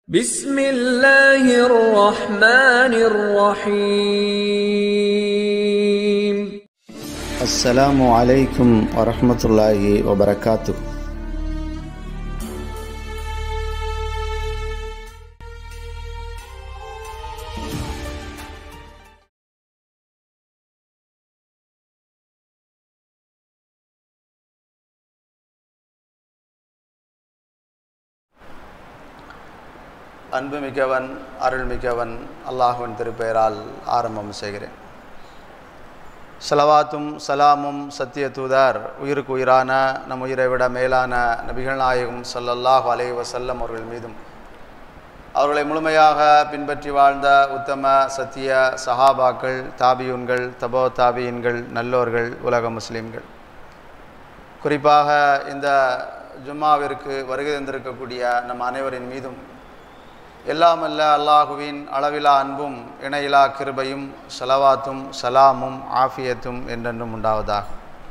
بسم الله الرحمن الرحيم السلام عليكم ورحمة الله وبركاته அன்புமிக்கவன் அருள்மிக்கவன் அல்லாஹுவின் திருப்பெயரால் ஆரம்பம் செய்கிறேன் சலவாத்தும் சலாமும் சத்திய தூதர் உயிருக்கு உயிரான நம் உயிரை விட மேலான நபிகள் நாயகம் ஸல்லல்லாஹு அலைஹி வஸல்லம் அவர்கள் மீதும் அவர்களை முழுமையாக பின்பற்றி வாழ்ந்த உத்தம சத்திய சஹாபாக்கள் தாபியூன்கள் தபோ தாபியின்கள் நல்லோர்கள் உலக முஸ்லீம்கள் குறிப்பாக இந்த ஜும்மாவிற்கு வருகை தந்திருக்கக்கூடிய நம் அனைவரின் மீதும் எல்லாமல்ல அல்லாஹுவின் அளவிலா அன்பும் இணையிலா கிருபையும் சலவாத்தும் சலாமும் ஆஃபியத்தும் என்றென்றும் உண்டாவதாக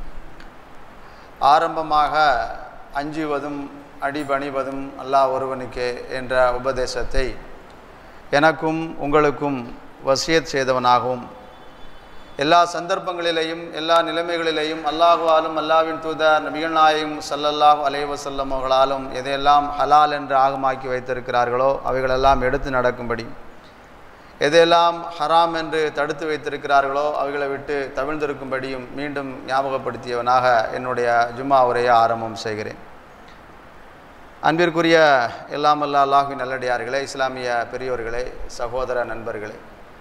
ஆரம்பமாக அஞ்சுவதும் அடிபணிவதும் அல்லாஹ் ஒருவனுக்கே என்ற உபதேசத்தை எனக்கும் உங்களுக்கும் வசியத் செய்தவனாகவும் எல்லா சந்தர்ப்பங்களிலேயும் எல்லா நிலைமைகளிலேயும் அல்லாஹுவாலும் அல்லாவின் தூதர் நபிகள் நாயகம் சல்லல்லாஹு அலைவசல்லம் அவர்களாலும் எதையெல்லாம் ஹலால் என்று ஆகமாக்கி வைத்திருக்கிறார்களோ அவைகளெல்லாம் எடுத்து நடக்கும்படி எதையெல்லாம் ஹராம் என்று தடுத்து வைத்திருக்கிறார்களோ அவைகளை விட்டு தவிழ்ந்திருக்கும்படியும் மீண்டும் ஞாபகப்படுத்தியவனாக என்னுடைய ஜும்மா உரையை ஆரம்பம் செய்கிறேன் அன்பிற்குரிய எல்லாம் அல்லா அல்லாஹுவின் நல்லடியார்களே இஸ்லாமிய பெரியோர்களே சகோதர நண்பர்களே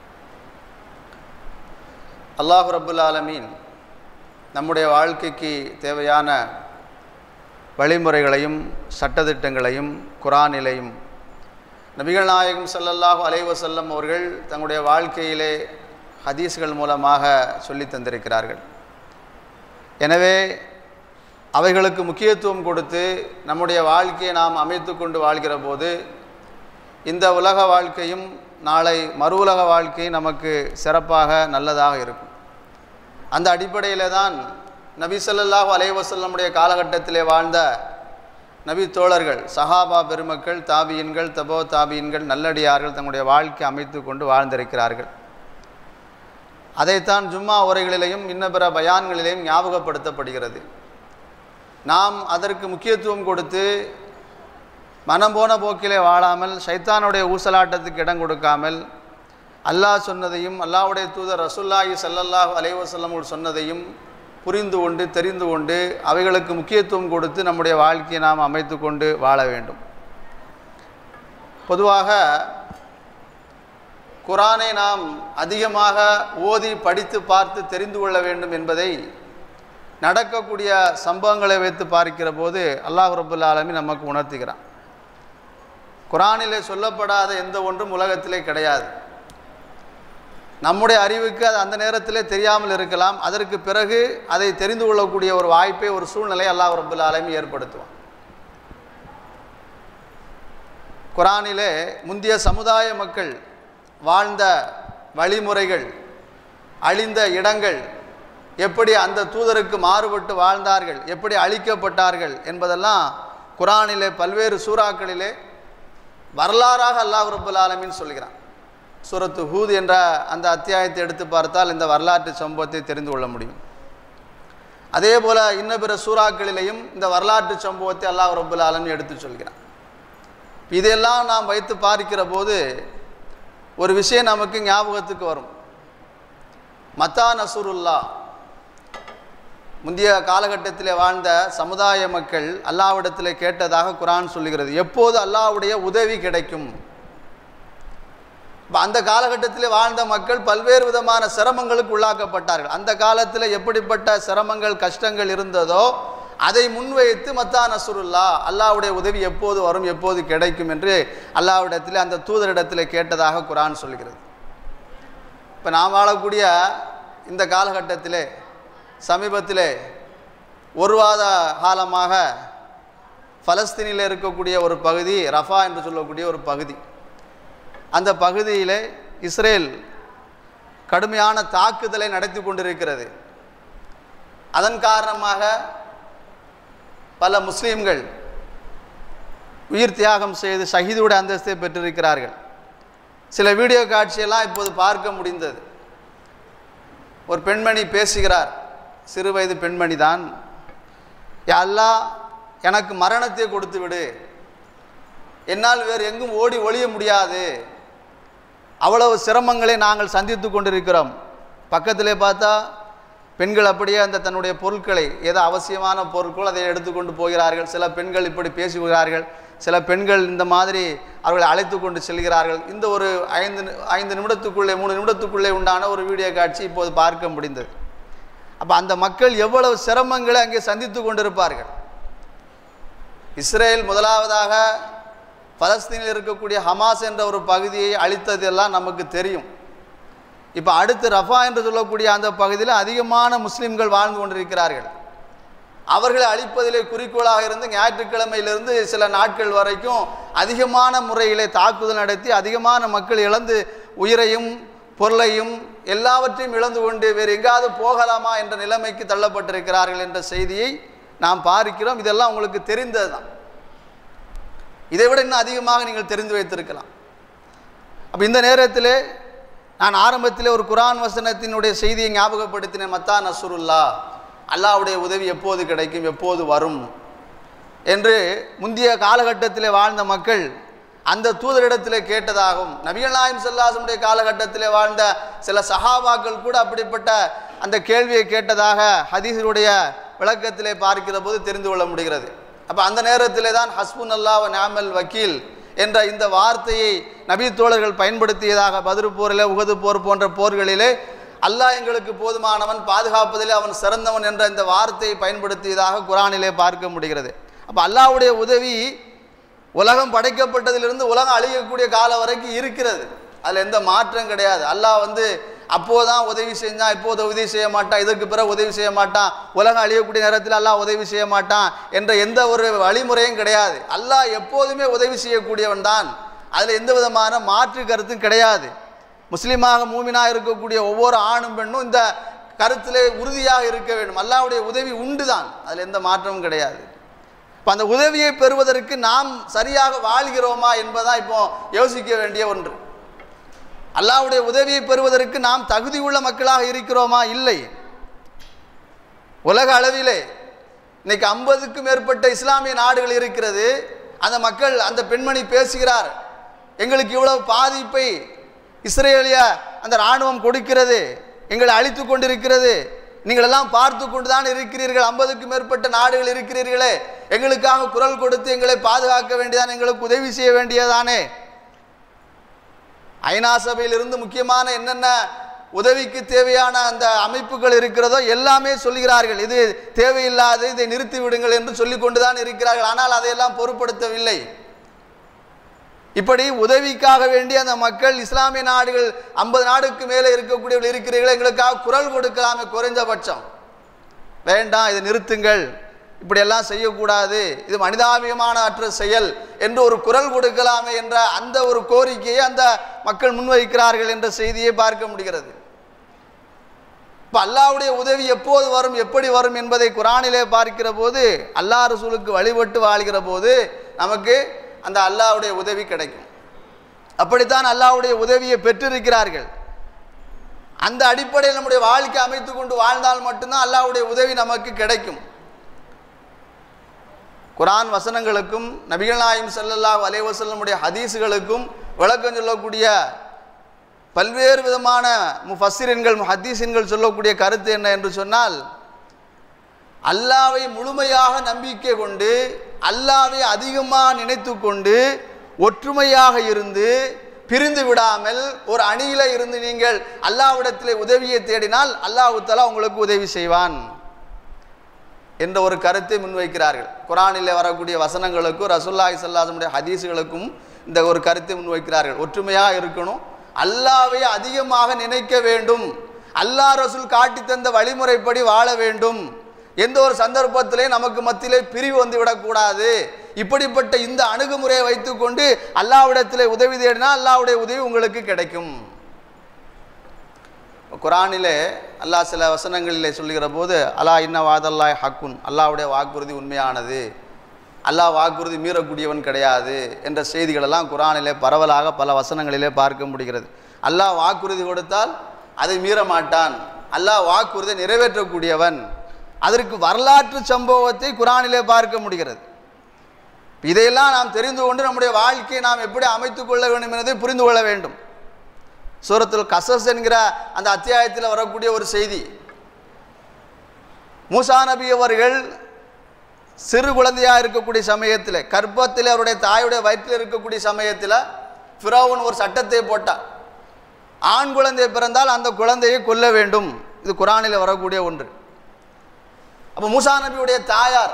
அல்லாஹு ரபுல் ஆலமீன் நம்முடைய வாழ்க்கைக்கு தேவையான வழிமுறைகளையும் சட்டத்திட்டங்களையும் குரானிலையும் நபிகள் நாயகம் சல்லல்லாஹு அலைவசல்லம் அவர்கள் தங்களுடைய வாழ்க்கையிலே ஹதீஸ்கள் மூலமாக சொல்லி தந்திருக்கிறார்கள் எனவே அவைகளுக்கு முக்கியத்துவம் கொடுத்து நம்முடைய வாழ்க்கையை நாம் அமைத்து கொண்டு வாழ்கிற போது இந்த உலக வாழ்க்கையும் நாளை மறு உலக வாழ்க்கை நமக்கு சிறப்பாக நல்லதாக இருக்கும் அந்த அடிப்படையில் தான் நபி ஸல்லல்லாஹு அலைஹி வஸல்லமுடைய காலகட்டத்திலே வாழ்ந்த நபி தோழர்கள் சஹாபா பெருமக்கள் தாபியின்கள் தபோ தாபியின்கள் நல்லடியார்கள் தங்களுடைய வாழ்க்கை அமைத்து கொண்டு வாழ்ந்திருக்கிறார்கள் அதைத்தான் ஜும்மா உரைகளிலேயும் இன்ன பிற பயான்களிலேயும் ஞாபகப்படுத்தப்படுகிறது நாம் அதற்கு முக்கியத்துவம் கொடுத்து மனம் போன போக்கிலே வாழாமல் சைத்தானுடைய ஊசலாட்டத்துக்கு இடம் கொடுக்காமல் அல்லாஹ் சொன்னதையும் அல்லாஹ்வுடைய தூதர் ரசுல்லாஹி சல்லல்லாஹு அலைவசல்லம் சொன்னதையும் புரிந்து கொண்டு தெரிந்து கொண்டு அவைகளுக்கு முக்கியத்துவம் கொடுத்து நம்முடைய வாழ்க்கையை நாம் அமைத்து கொண்டு வாழ வேண்டும் பொதுவாக குரானை நாம் அதிகமாக ஓதி படித்து பார்த்து தெரிந்து கொள்ள வேண்டும் என்பதை நடக்கக்கூடிய சம்பவங்களை வைத்து பார்க்கிற போது அல்லாஹ் ரபுல் ஆலமி நமக்கு உணர்த்துகிறான் குரானிலே சொல்லப்படாத எந்த ஒன்றும் உலகத்திலே கிடையாது நம்முடைய அறிவுக்கு அது அந்த நேரத்திலே தெரியாமல் இருக்கலாம் அதற்கு பிறகு அதை தெரிந்து கொள்ளக்கூடிய ஒரு வாய்ப்பை ஒரு சூழ்நிலை அல்லாஹ் ரபுல் ஆலமி ஏற்படுத்துவான் குரானிலே முந்தைய சமுதாய மக்கள் வாழ்ந்த வழிமுறைகள் அழிந்த இடங்கள் எப்படி அந்த தூதருக்கு மாறுபட்டு வாழ்ந்தார்கள் எப்படி அழிக்கப்பட்டார்கள் என்பதெல்லாம் குரானிலே பல்வேறு சூறாக்களிலே வரலாறாக அல்லாஹ் ரபுல் ஆலமின்னு சொல்கிறான் சூரத்து ஹூத் என்ற அந்த அத்தியாயத்தை எடுத்து பார்த்தால் இந்த வரலாற்று சம்பவத்தை தெரிந்து கொள்ள முடியும் அதே போல் இன்ன பிற சூறாக்களிலேயும் இந்த வரலாற்று சம்பவத்தை அல்லாஹ் ரபுல் ஆலமி எடுத்து சொல்கிறான் இதையெல்லாம் நாம் வைத்து பார்க்கிற போது ஒரு விஷயம் நமக்கு ஞாபகத்துக்கு வரும் மத்தா நசூருல்லா முந்தைய காலகட்டத்தில் வாழ்ந்த சமுதாய மக்கள் அல்லாவிடத்தில் கேட்டதாக குரான் சொல்லுகிறது எப்போது அல்லாவுடைய உதவி கிடைக்கும் அந்த காலகட்டத்தில் வாழ்ந்த மக்கள் பல்வேறு விதமான சிரமங்களுக்கு உள்ளாக்கப்பட்டார்கள் அந்த காலத்தில் எப்படிப்பட்ட சிரமங்கள் கஷ்டங்கள் இருந்ததோ அதை முன்வைத்து மத்தா நசுருல்லா அல்லாவுடைய உதவி எப்போது வரும் எப்போது கிடைக்கும் என்று அல்லாவிடத்தில் அந்த தூதரிடத்தில் கேட்டதாக குரான் சொல்கிறது இப்போ நாம் வாழக்கூடிய இந்த காலகட்டத்திலே சமீபத்திலே ஒரு வாத காலமாக பலஸ்தீனில் இருக்கக்கூடிய ஒரு பகுதி ரஃபா என்று சொல்லக்கூடிய ஒரு பகுதி அந்த பகுதியில் இஸ்ரேல் கடுமையான தாக்குதலை நடத்தி கொண்டிருக்கிறது அதன் காரணமாக பல முஸ்லீம்கள் உயிர் தியாகம் செய்து ஷஹீதுடைய அந்தஸ்தை பெற்றிருக்கிறார்கள் சில வீடியோ காட்சியெல்லாம் இப்போது பார்க்க முடிந்தது ஒரு பெண்மணி பேசுகிறார் சிறு வயது பெண்மணி தான் யா அல்லாஹ் எனக்கு மரணத்தை கொடுத்து விடு என்னால் வேறு எங்கும் ஓடி ஒளிய முடியாது அவ்வளவு சிரமங்களை நாங்கள் சந்தித்து கொண்டிருக்கிறோம் பக்கத்திலே பார்த்தா பெண்கள் அப்படியே அந்த தன்னுடைய பொருட்களை ஏதோ அவசியமான பொருட்கள் அதை எடுத்துக்கொண்டு போகிறார்கள் சில பெண்கள் இப்படி பேசுகிறார்கள் சில பெண்கள் இந்த மாதிரி அவர்களை அழைத்து கொண்டு செல்கிறார்கள் இந்த ஒரு ஐந்து நி- ஐந்து நிமிடத்துக்குள்ளே மூணு நிமிடத்துக்குள்ளே உண்டான ஒரு வீடியோ காட்சி இப்போது பார்க்க முடிந்தது அப்போ அந்த மக்கள் எவ்வளவு சிரமங்களை அங்கே சந்தித்து கொண்டிருப்பார்கள் இஸ்ரேல் முதலாவதாக பலஸ்தீனில் இருக்கக்கூடிய ஹமாஸ் என்ற ஒரு பகுதியை அழித்ததெல்லாம் நமக்கு தெரியும் இப்போ அடுத்து ரஃபா என்று சொல்லக்கூடிய அந்த பகுதியில் அதிகமான முஸ்லிம்கள் வாழ்ந்து கொண்டிருக்கிறார்கள் அவர்களை அழிப்பதிலே குறிக்கோளாக இருந்து ஞாயிற்றுக்கிழமையிலிருந்து சில நாட்கள் வரைக்கும் அதிகமான முறையிலே தாக்குதல் நடத்தி அதிகமான மக்கள் இழந்து உயிரையும் பொருளையும் எல்லாவற்றையும் இழந்து கொண்டு வேறு எங்காவது போகலாமா என்ற நிலைமைக்கு தள்ளப்பட்டிருக்கிறார்கள் என்ற செய்தியை நாம் பார்க்கிறோம் இதெல்லாம் உங்களுக்கு தெரிந்தது தான் இதை விட இன்னும் அதிகமாக நீங்கள் தெரிந்து வைத்திருக்கலாம் அப்போ இந்த நேரத்தில் நான் ஆரம்பத்தில் ஒரு குரான் வசனத்தினுடைய செய்தியை ஞாபகப்படுத்தினேன் மத்தா நசுருல்லா அல்லாஹ்வுடைய உதவி எப்போது கிடைக்கும் எப்போது வரும் என்று முந்தைய காலகட்டத்தில் வாழ்ந்த மக்கள் அந்த தூதரிடத்திலே கேட்டதாகவும் நபிகள் நாயம் செல்லாசமுடைய காலகட்டத்திலே வாழ்ந்த சில சஹாபாக்கள் கூட அப்படிப்பட்ட அந்த கேள்வியை கேட்டதாக ஹதீஸுடைய விளக்கத்திலே பார்க்கிற போது தெரிந்து கொள்ள முடிகிறது அப்போ அந்த நேரத்திலே தான் ஹஸ்புன் அல்லாஹ் நாமல் வக்கீல் என்ற இந்த வார்த்தையை நபி தோழர்கள் பயன்படுத்தியதாக பதிரு போரில் உகது போர் போன்ற போர்களிலே அல்லாஹ் எங்களுக்கு போதுமானவன் பாதுகாப்பதிலே அவன் சிறந்தவன் என்ற இந்த வார்த்தையை பயன்படுத்தியதாக குரானிலே பார்க்க முடிகிறது அப்போ அல்லாஹ்வுடைய உதவி உலகம் படைக்கப்பட்டதிலிருந்து உலகம் அழியக்கூடிய காலம் வரைக்கும் இருக்கிறது அதில் எந்த மாற்றம் கிடையாது அல்லாஹ் வந்து அப்போதான் உதவி செஞ்சான் இப்போது உதவி செய்ய மாட்டான் இதற்கு பிறகு உதவி செய்ய மாட்டான் உலகம் அழியக்கூடிய நேரத்தில் அல்லாஹ் உதவி செய்ய மாட்டான் என்ற எந்த ஒரு வழிமுறையும் கிடையாது அல்லாஹ் எப்போதுமே உதவி செய்யக்கூடியவன் தான் அதில் எந்த விதமான மாற்று கருத்தும் கிடையாது முஸ்லீமாக மூமினாக இருக்கக்கூடிய ஒவ்வொரு ஆணும் பெண்ணும் இந்த கருத்திலே உறுதியாக இருக்க வேண்டும் அல்லாஹ்வுடைய உதவி உண்டு தான் அதில் எந்த மாற்றமும் கிடையாது இப்போ அந்த உதவியை பெறுவதற்கு நாம் சரியாக வாழ்கிறோமா என்பதான் இப்போ யோசிக்க வேண்டிய ஒன்று அல்லாஹ்வுடைய உதவியை பெறுவதற்கு நாம் தகுதியுள்ள மக்களாக இருக்கிறோமா இல்லை உலக அளவிலே இன்னைக்கு ஐம்பதுக்கும் மேற்பட்ட இஸ்லாமிய நாடுகள் இருக்கிறது அந்த மக்கள் அந்த பெண்மணி பேசுகிறார் எங்களுக்கு இவ்வளவு பாதிப்பை இஸ்ரேலிய அந்த இராணுவம் கொடுக்கிறது எங்களை அழித்து கொண்டிருக்கிறது நீங்கள் எல்லாம் பார்த்து கொண்டு தான் இருக்கிறீர்கள் ஐம்பதுக்கும் மேற்பட்ட நாடுகள் இருக்கிறீர்களே எங்களுக்காக குரல் கொடுத்து எங்களை பாதுகாக்க வேண்டியதான் எங்களுக்கு உதவி செய்ய வேண்டியதானே ஐநா சபையிலிருந்து முக்கியமான என்னென்ன உதவிக்கு தேவையான அந்த அமைப்புகள் இருக்கிறதோ எல்லாமே சொல்கிறார்கள் இது தேவையில்லாது இதை நிறுத்தி விடுங்கள் என்று சொல்லிக் கொண்டுதான் இருக்கிறார்கள் ஆனால் அதையெல்லாம் பொருட்படுத்தவில்லை இப்படி உதவிக்காக வேண்டி அந்த மக்கள் இஸ்லாமிய நாடுகள் ஐம்பது நாடுக்கு மேலே இருக்கக்கூடியவர்கள் இருக்கிறீர்கள் எங்களுக்காக குரல் கொடுக்கலாமே குறைஞ்சபட்சம் வேண்டாம் இதை நிறுத்துங்கள் இப்படியெல்லாம் செய்யக்கூடாது இது மனிதாபிமான அற்ற செயல் என்று ஒரு குரல் கொடுக்கலாமே என்ற அந்த ஒரு கோரிக்கையை அந்த மக்கள் முன்வைக்கிறார்கள் என்ற செய்தியை பார்க்க முடிகிறது இப்போ அல்லாஹ்வுடைய உதவி எப்போது வரும் எப்படி வரும் என்பதை குரானிலே பார்க்கிற போது அல்லாஹ் ரசூலுக்கு வழிபட்டு வாழ்கிற போது நமக்கு அந்த அல்லாஹ்வுடைய உதவி கிடைக்கும் அப்படித்தான் அல்லாஹ்வுடைய உதவியை பெற்றிருக்கிறார்கள் அந்த அடிப்படையில் நம்முடைய வாழ்க்கை அமைத்து கொண்டு வாழ்ந்தால் மட்டும்தான் அல்லாஹ்வுடைய உதவி நமக்கு கிடைக்கும் குரான் வசனங்களுக்கும் நபிகள் நாயம் ஸல்லல்லாஹு அலைஹி வஸல்லமுடைய ஹதீஸுகளுக்கும் விளக்கம் சொல்லக்கூடிய பல்வேறு விதமான முஃபஸ்ஸிரின்கள் முஹத்தீஸின்கள் சொல்லக்கூடிய கருத்து என்ன என்று சொன்னால் அல்லாவை முழுமையாக நம்பிக்கை கொண்டு அல்லாவை அதிகமாக நினைத்து கொண்டு ஒற்றுமையாக இருந்து பிரிந்து விடாமல் ஒரு அணியில இருந்து நீங்கள் அல்லாவிடத்திலே உதவியை தேடினால் அல்லாஹ் தஆலா உங்களுக்கு உதவி செய்வான் என்ற ஒரு கருத்தை முன்வைக்கிறார்கள் குரானிலே வரக்கூடிய வசனங்களுக்கும் ரசூல்லாய் சல்லாசமுடைய ஹதீஸுகளுக்கும் இந்த ஒரு கருத்தை முன்வைக்கிறார்கள் ஒற்றுமையாக இருக்கணும் அல்லாவை அதிகமாக நினைக்க வேண்டும் அல்லாஹ் ரசூல் காட்டி தந்த வழிமுறைப்படி வாழ வேண்டும் எந்த ஒரு சந்தர்ப்பத்திலே நமக்கு மத்தியிலே பிரிவு வந்து விடக்கூடாது இப்படிப்பட்ட இந்த அணுகுமுறையை வைத்துக்கொண்டு அல்லாவிடத்திலே உதவி தேடினா அல்லாவுடைய உதவி உங்களுக்கு கிடைக்கும் குரானிலே அல்லாஹ் சில வசனங்களிலே சொல்லுகிற போது அலா இன்ன வாதல்லாய் ஹக்குன் அல்லாஹ்வுடைய வாக்குறுதி உண்மையானது அல்லாஹ் வாக்குறுதி மீறக்கூடியவன் கிடையாது என்ற செய்திகளெல்லாம் குரானிலே பரவலாக பல வசனங்களிலே பார்க்க முடிகிறது அல்லாஹ் வாக்குறுதி கொடுத்தால் அதை மீற மாட்டான் அல்லாஹ் வாக்குறுதியை நிறைவேற்றக்கூடியவன் அதற்கு வரலாற்று சம்பவத்தை குரானிலே பார்க்க முடிகிறது இதையெல்லாம் நாம் தெரிந்து கொண்டு நம்முடைய வாழ்க்கையை நாம் எப்படி அமைத்துக் கொள்ள வேண்டும் என்பதை புரிந்து கொள்ள வேண்டும் சூரத்துல் கசஸ் என்கிற அந்த அத்தியாயத்தில் வரக்கூடிய ஒரு செய்தி மூசா நபி அவர்கள் சிறு குழந்தையாக இருக்கக்கூடிய சமயத்தில் கர்ப்பத்தில் அவருடைய தாயுடைய வயிற்றில் இருக்கக்கூடிய சமயத்தில் ஃபிரோவன் ஒரு சட்டத்தை போட்டார் ஆண் குழந்தை பிறந்தால் அந்த குழந்தையை கொல்ல வேண்டும் இது குரானில் வரக்கூடிய ஒன்று அப்போ மூசா நபியுடைய தாயார்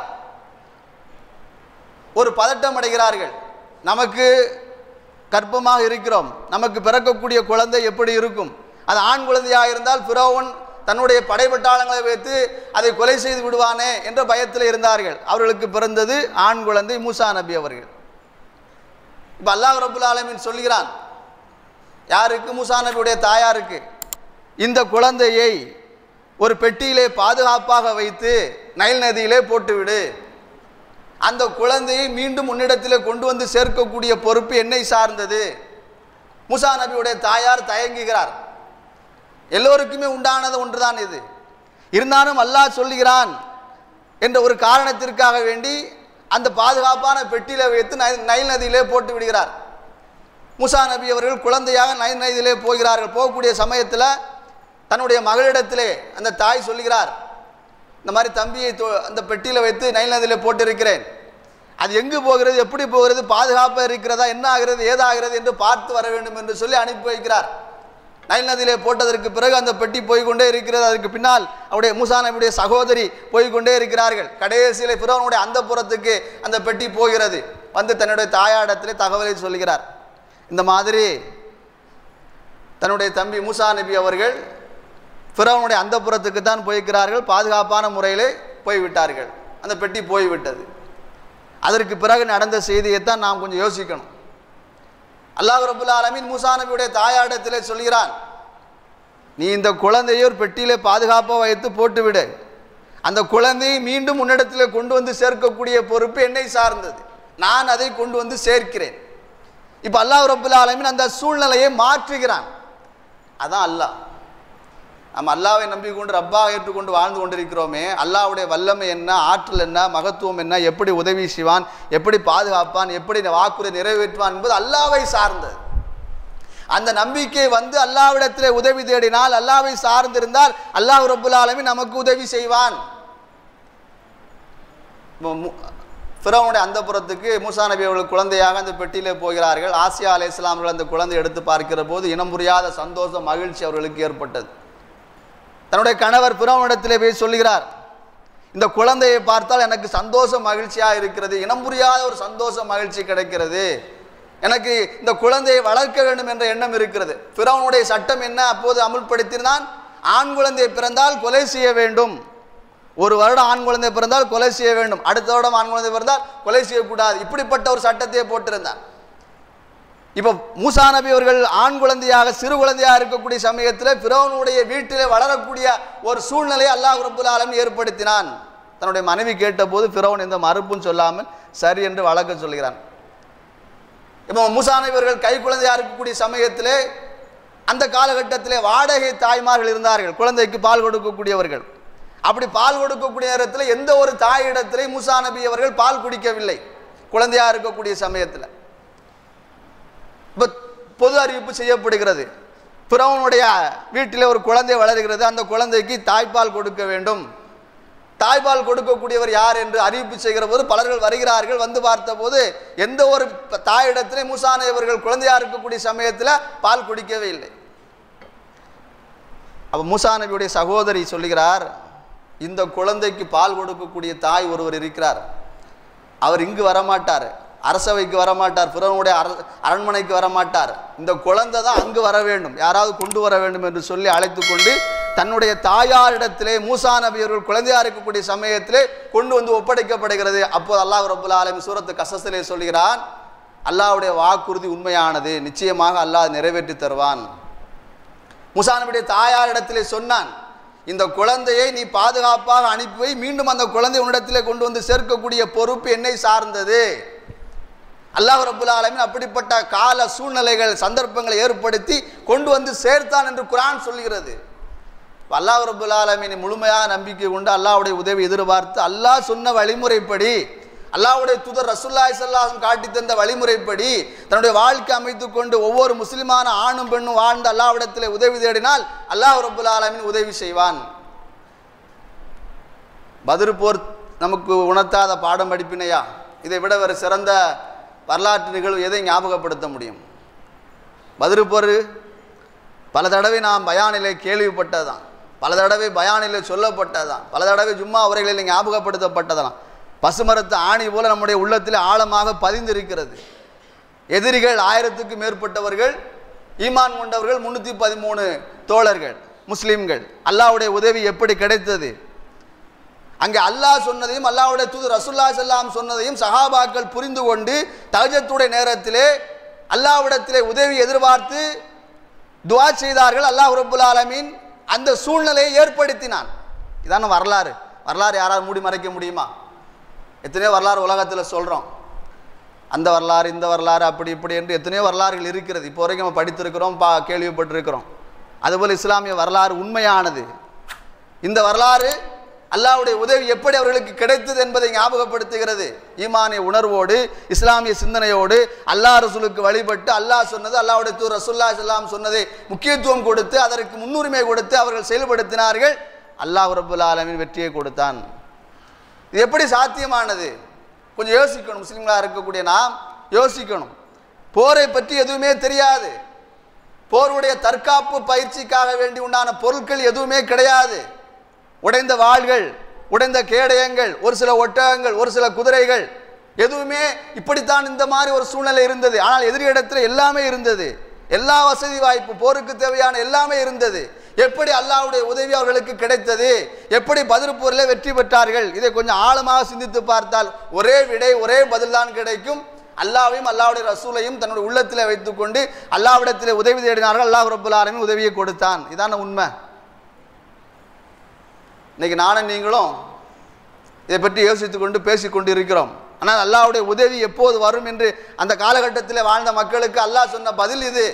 ஒரு பதட்டம் அடைகிறார்கள் நமக்கு கர்ப்பமாக இருக்கிறோம் நமக்கு பிறக்கக்கூடிய குழந்தை எப்படி இருக்கும் அது ஆண் குழந்தையாக இருந்தால் பிறவன் தன்னுடைய படைப்பட்டாளங்களை வைத்து அதை கொலை செய்து விடுவானே என்ற பயத்தில் இருந்தார்கள் அவர்களுக்கு பிறந்தது ஆண் குழந்தை மூசா நபி அவர்கள் இப்போ அல்லாஹ் ரபுல் ஆலமீன் சொல்கிறான் யாருக்கு மூசா நபியுடைய தாயாருக்கு இந்த குழந்தையை ஒரு பெட்டியிலே பாதுகாப்பாக வைத்து நைல் நதியிலே போட்டுவிடு அந்த குழந்தையை மீண்டும் உன்னிடத்திலே கொண்டு வந்து சேர்க்கக்கூடிய பொறுப்பு என்னை சார்ந்தது மூசா நபியுடைய தாயார் தயங்குகிறார் எல்லோருக்குமே உண்டானது ஒன்றுதான் இது இருந்தாலும் அல்லாஹ் சொல்லுகிறான் என்ற ஒரு காரணத்திற்காக வேண்டி அந்த பாதுகாப்பான பெட்டியில வைத்து நை- நைல் நதியிலே போட்டு விடுகிறார் மூசா நபி அவர்கள் குழந்தையாக நைல் நதியிலே போகிறார்கள் போகக்கூடிய சமயத்தில் தன்னுடைய மகளிடத்திலே அந்த தாய் சொல்லுகிறார் இந்த மாதிரி தம்பியை தொ- அந்த பெட்டியில் வைத்து நைல் நதியிலே போட்டிருக்கிறேன் அது எங்கு போகிறது எப்படி போகிறது பாதுகாப்பாக இருக்கிறதா என்ன ஆகிறது ஏதாகிறது என்று பார்த்து வர வேண்டும் என்று சொல்லி அனுப்பி வைக்கிறார் நைல் நதியிலே போட்டதற்கு பிறகு அந்த பெட்டி போய்க்கொண்டே இருக்கிறது அதற்கு பின்னால் அவருடைய மூசா நபியுடைய சகோதரி போய்க்கொண்டே இருக்கிறார்கள் கடைசியிலே பிறவனுடைய அந்த புறத்துக்கு அந்த பெட்டி போகிறது வந்து தன்னுடைய தாயாடத்திலே தகவலை சொல்கிறார் இந்த மாதிரி தன்னுடைய தம்பி மூசா நபி அவர்கள் பிறவனுடைய அந்த புறத்துக்கு தான் போய்க்கிறார்கள் பாதுகாப்பான முறையிலே போய்விட்டார்கள் அந்த பெட்டி போய்விட்டது அதற்கு பிறகு நடந்த செய்தியைத்தான் நாம் கொஞ்சம் யோசிக்கணும் அல்லாஹ் ரபுல் ஆலமீன் மூசா நபியுடைய தாயாடத்திலே சொல்கிறான் நீ இந்த குழந்தையை ஒரு பெட்டியிலே பாதுகாப்பாக வைத்து போட்டுவிடு அந்த குழந்தையை மீண்டும் உன்னிடத்திலே கொண்டு வந்து சேர்க்கக்கூடிய பொறுப்பு என்னை சார்ந்தது நான் அதை கொண்டு வந்து சேர்க்கிறேன் இப்போ அல்லாஹ் ரபுல் ஆலமீன் அந்த சூழ்நிலையை மாற்றுகிறான் அதான் அல்லாஹ் நம்ம அல்லாவை நம்பிக்கொண்டு ரப்பாக ஏற்றுக்கொண்டு வாழ்ந்து கொண்டிருக்கிறோமே அல்லாஹ்வுடைய வல்லமை என்ன ஆற்றல் என்ன மகத்துவம் என்ன எப்படி உதவி செய்வான் எப்படி பாதுகாப்பான் எப்படி வாக்குறுதி நிறைவேற்றுவான் என்பது அல்லாவை சார்ந்தது அந்த நம்பிக்கை வந்து அல்லாவிடத்திலே உதவி தேடினால் அல்லாவை சார்ந்திருந்தால் அல்லாஹ் ரப்புல் ஆலமீன் நமக்கு உதவி செய்வான் ஃபிரௌனுடைய அந்த புறத்துக்கு மூசா நபி அவர்கள் குழந்தையாக அந்த பெட்டியிலே போகிறார்கள் ஆசியா அலை அவர்கள் அந்த குழந்தை எடுத்து பார்க்கிற போது இனம் புரியாத சந்தோஷம் மகிழ்ச்சி அவர்களுக்கு ஏற்பட்டது தன்னுடைய கணவர் பிறவனிடத்திலே போய் சொல்லுகிறார் இந்த குழந்தையை பார்த்தால் எனக்கு சந்தோஷம் மகிழ்ச்சியாக இருக்கிறது இனம் புரியாத ஒரு சந்தோஷம் மகிழ்ச்சி கிடைக்கிறது எனக்கு இந்த குழந்தையை வளர்க்க வேண்டும் என்ற எண்ணம் இருக்கிறது பிறவனுடைய சட்டம் என்ன அப்போது அமுல்படுத்தினான் ஆண் குழந்தை பிறந்தால் கொலை செய்ய வேண்டும் ஒரு வருடம் ஆண் குழந்தை பிறந்தால் கொலை செய்ய வேண்டும் அடுத்த வருடம் ஆண் குழந்தை பிறந்தால் கொலை செய்யக்கூடாது இப்படிப்பட்ட ஒரு சட்டத்தை போட்டிருந்தான் இப்போ மூசா நபி அவர்கள் ஆண் குழந்தையாக சிறு குழந்தையாக இருக்கக்கூடிய சமயத்தில் பிறவனுடைய வீட்டிலே வளரக்கூடிய ஒரு சூழ்நிலையை அல்லாஹ் ரப்புல் ஆலமீன் ஏற்படுத்தினான் தன்னுடைய மனைவி கேட்டபோது பிறவன் எந்த மறுப்பும் சொல்லாமல் சரி என்று வழக்க சொல்கிறான் இப்போ மூசா நபி அவர்கள் கை குழந்தையாக இருக்கக்கூடிய சமயத்திலே அந்த காலகட்டத்திலே வாடகை தாய்மார்கள் இருந்தார்கள் குழந்தைக்கு பால் கொடுக்கக்கூடியவர்கள் அப்படி பால் கொடுக்கக்கூடிய நேரத்தில் எந்த ஒரு தாயிடத்திலே மூசா நபி அவர்கள் பால் குடிக்கவில்லை குழந்தையாக இருக்கக்கூடிய சமயத்தில் இப்போ பொது அறிவிப்பு செய்யப்படுகிறது பிறவனுடைய வீட்டிலே ஒரு குழந்தை வளர்கிறது அந்த குழந்தைக்கு தாய்ப்பால் கொடுக்க வேண்டும் தாய்ப்பால் கொடுக்கக்கூடியவர் யார் என்று அறிவிப்பு செய்கிற போது பலர்கள் வருகிறார்கள் வந்து பார்த்தபோது எந்த ஒரு ப- தாயிடத்திலே மூசானை இவர்கள் குழந்தையா இருக்கக்கூடிய சமயத்தில் பால் குடிக்கவே இல்லை அப்போ மூசா நபியுடைய சகோதரி சொல்லுகிறார் இந்த குழந்தைக்கு பால் கொடுக்கக்கூடிய தாய் ஒருவர் இருக்கிறார் அவர் இங்கு வரமாட்டார் அரசவைக்கு வரமாட்டார் பிறனுடைய அர அரண்மனைக்கு வரமாட்டார் இந்த குழந்தை தான் அங்கு வர வேண்டும் யாராவது கொண்டு வர வேண்டும் என்று சொல்லி அழைத்து கொண்டு தன்னுடைய தாயாரிடத்திலே மூசா நபி அவர்கள் குழந்தையா இருக்கக்கூடிய சமயத்திலே கொண்டு வந்து ஒப்படைக்கப்படுகிறது அப்போது அல்லாஹ் ரபுல் ஆலமி சூரத்து கசஸிலே சொல்கிறான் அல்லாஹ்வுடைய வாக்குறுதி உண்மையானது நிச்சயமாக அல்லாஹ் நிறைவேற்றி தருவான் மூசா நபியுடைய தாயாரிடத்திலே சொன்னான் இந்த குழந்தையை நீ பாதுகாப்பாக அனுப்பி வை மீண்டும் அந்த குழந்தை உன்னிடத்திலே கொண்டு வந்து சேர்க்கக்கூடிய பொறுப்பு என்னை சார்ந்தது அல்லாஹ் ரபுல் ஆலமீன் அப்படிப்பட்ட கால சூழ்நிலைகள் சந்தர்ப்பங்களை ஏற்படுத்தி கொண்டு வந்து சேர்த்தான் என்று குரான் சொல்கிறது அல்லாஹ் ரபுல் ஆலமீனை முழுமையாக நம்பிக்கை கொண்டு அல்லாஹ்வுடைய உதவி எதிர்பார்த்து அல்லாஹ் சொன்ன வழிமுறைப்படி அல்லாஹ்வுடைய தூதர் ரசூல்லாய் சல்லாஹம் காட்டி தந்த வழிமுறைப்படி தன்னுடைய வாழ்க்கை அமைத்துக் கொண்டு ஒவ்வொரு முஸ்லிமான ஆணும் பெண்ணும் வாழ்ந்து அல்லாஹ்விடத்தில் உதவி தேடினால் அல்லாஹ் ரபுல் ஆலமீன் உதவி செய்வான் பதிர் போர் நமக்கு உணர்த்தாத பாடம் படிப்பினையா இதை விட வேறு சிறந்த வரலாற்று நிகழ்வு எதை ஞாபகப்படுத்த முடியும் பதிர் போர் பல தடவை நாம் பயானிலே கேள்விப்பட்டதுதான் பல தடவை பயானிலே சொல்லப்பட்டதுதான் பல தடவை ஜும்மா உரைகளில் ஞாபகப்படுத்தப்பட்டதெல்லாம் பசுமரத்து ஆணி போல நம்முடைய உள்ளத்தில் ஆழமாக பதிந்திருக்கிறது எதிரிகள் ஆயிரத்துக்கு மேற்பட்டவர்கள் ஈமான் கொண்டவர்கள் முன்னூற்றி பதிமூணு தோழர்கள் முஸ்லீம்கள் அல்லாஹ்வுடைய உதவி எப்படி கிடைத்தது அங்கே அல்லாஹ் சொன்னதையும் அல்லாஹ்வுடைய தூது ரசுல்லா செல்லாம் சொன்னதையும் சஹாபாக்கள் புரிந்து கொண்டு தகஜத்துடைய நேரத்திலே அல்லாஹ்விடத்திலே உதவி எதிர்பார்த்து துவா செய்தார்கள் அல்லாஹ் ரப்புல் ஆலமீன் அந்த சூழ்நிலையை ஏற்படுத்தினான் இதான வரலாறு வரலாறு யாராவது மூடி மறைக்க முடியுமா எத்தனையோ வரலாறு உலகத்தில் சொல்கிறோம் அந்த வரலாறு இந்த வரலாறு அப்படி இப்படி என்று எத்தனையோ வரலாறுகள் இருக்கிறது இப்போ வரைக்கும் நம்ம படித்திருக்கிறோம் பா கேள்விப்பட்டிருக்கிறோம் அதுபோல் இஸ்லாமிய வரலாறு உண்மையானது இந்த வரலாறு அல்லாஹ்வுடைய உதவி எப்படி அவர்களுக்கு கிடைத்தது என்பதை ஞாபகப்படுத்துகிறது ஈமானிய உணர்வோடு இஸ்லாமிய சிந்தனையோடு அல்லாஹ் ரசூலுக்கு வழிபட்டு அல்லாஹ் சொன்னது அல்லாஹ்வுடைய தூர் ரசூல்லா சொல்லாம் சொன்னதை முக்கியத்துவம் கொடுத்து அதற்கு முன்னுரிமை கொடுத்து அவர்கள் செயல்படுத்தினார்கள் அல்லாஹ் ரபுல் ஆலமீன் வெற்றியை கொடுத்தான் இது எப்படி சாத்தியமானது கொஞ்சம் யோசிக்கணும் முஸ்லீம்களாக இருக்கக்கூடிய நாம் யோசிக்கணும் போரை பற்றி எதுவுமே தெரியாது போருடைய தற்காப்பு பயிற்சிக்காக வேண்டி உண்டான பொருட்கள் எதுவுமே கிடையாது உடைந்த வாள்கள் உடைந்த கேடயங்கள் ஒரு சில ஒட்டகங்கள் ஒரு சில குதிரைகள் எதுவுமே இப்படித்தான் இந்த மாதிரி ஒரு சூழ்நிலை இருந்தது ஆனால் எதிரியிடத்தில் எல்லாமே இருந்தது எல்லா வசதி வாய்ப்பு போருக்கு தேவையான எல்லாமே இருந்தது எப்படி அல்லாஹ்வுடைய உதவி அவர்களுக்கு கிடைத்தது எப்படி பதில் போரில் வெற்றி பெற்றார்கள் இதை கொஞ்சம் ஆழமாக சிந்தித்து பார்த்தால் ஒரே விடை ஒரே பதில் தான் கிடைக்கும் அல்லாவையும் அல்லாஹ்வுடைய ரசூலையும் தன்னுடைய உள்ளத்தில் வைத்துக்கொண்டு அல்லாஹ்விடத்தில் உதவி தேடினார்கள் அல்லாஹ் ரபுல் ஆலமீன் உதவியை கொடுத்தான் இதான உண்மை இன்னைக்கு நானும் நீங்களும் இதை பற்றி யோசித்துக் கொண்டு பேசிக்கொண்டு இருக்கிறோம் ஆனால் அல்லாஹ்வுடைய உதவி எப்போது வரும் என்று அந்த காலகட்டத்தில் வாழ்ந்த மக்களுக்கு அல்லாஹ் சொன்ன பதில் இது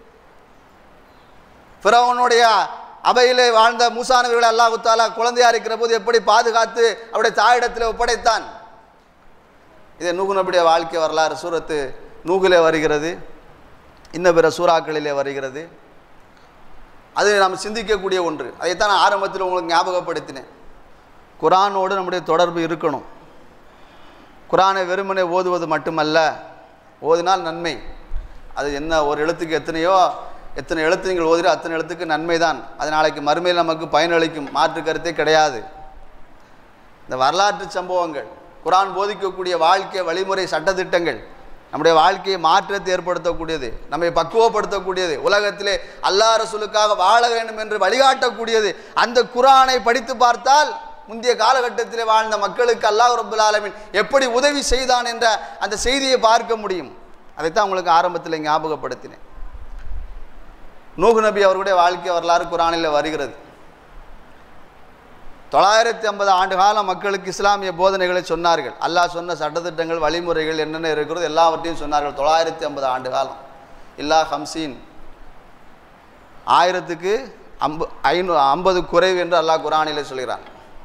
ஃபிரௌனுடைய அவையிலே வாழ்ந்த மூசானவர்களை அல்லாஹு தாலா குழந்தையா இருக்கிற போது எப்படி பாதுகாத்து அவருடைய தாயிடத்தில் ஒப்படைத்தான் இது நூகு நபியுடைய வாழ்க்கை வரலாறு சூரத்து நூகிலே வருகிறது இன்ன பிற சூறாக்களிலே வருகிறது அது நாம் சிந்திக்கக்கூடிய ஒன்று அதைத்தான் நான் ஆரம்பத்தில் உங்களுக்கு ஞாபகப்படுத்தினேன் குரானோடு நம்முடைய தொடர்பு இருக்கணும் குரானை வெறுமனே ஓதுவது மட்டுமல்ல ஓதினால் நன்மை அது என்ன ஒரு எழுத்துக்கு எத்தனையோ எத்தனை எழுத்து நீங்கள் ஓதுகிறோ அத்தனை எழுத்துக்கு நன்மை தான் அது நாளைக்கு மறுமையில் நமக்கு பயனளிக்கும் மாற்று கருத்தே கிடையாது இந்த வரலாற்று சம்பவங்கள் குரான் போதிக்கக்கூடிய வாழ்க்கை வழிமுறை சட்டத்திட்டங்கள் நம்முடைய வாழ்க்கையை மாற்றத்தை ஏற்படுத்தக்கூடியது நம்மை பக்குவப்படுத்தக்கூடியது உலகத்திலே அல்லாஹ் ரசூலுக்காக வாழ வேண்டும் என்று வழிகாட்டக்கூடியது அந்த குரானை படித்து பார்த்தால் முந்தைய காலகட்டத்திலே வாழ்ந்த மக்களுக்கு அல்லாஹ் ரபுல் ஆலமீன் எப்படி உதவி செய்தான் என்ற அந்த செய்தியை பார்க்க முடியும் அதைத்தான் உங்களுக்கு ஆரம்பத்தில் ஞாபகப்படுத்தினேன் நூகு நபி அவர்களுடைய வாழ்க்கை வரலாறு குரானில் வருகிறது தொள்ளாயிரத்தி ஐம்பது ஆண்டு காலம் மக்களுக்கு இஸ்லாமிய போதனைகளை சொன்னார்கள் அல்லாஹ் சொன்ன சட்டத்திட்டங்கள் வழிமுறைகள் என்னென்ன இருக்கிறது எல்லாவற்றையும் சொன்னார்கள் தொள்ளாயிரத்தி ஐம்பது ஆண்டு காலம் இல்லா ஹம்சீன் ஆயிரத்துக்கு அம்பு ஐநூ ஐம்பது குறைவு என்று அல்லாஹ் குரானிலே சொல்கிறான்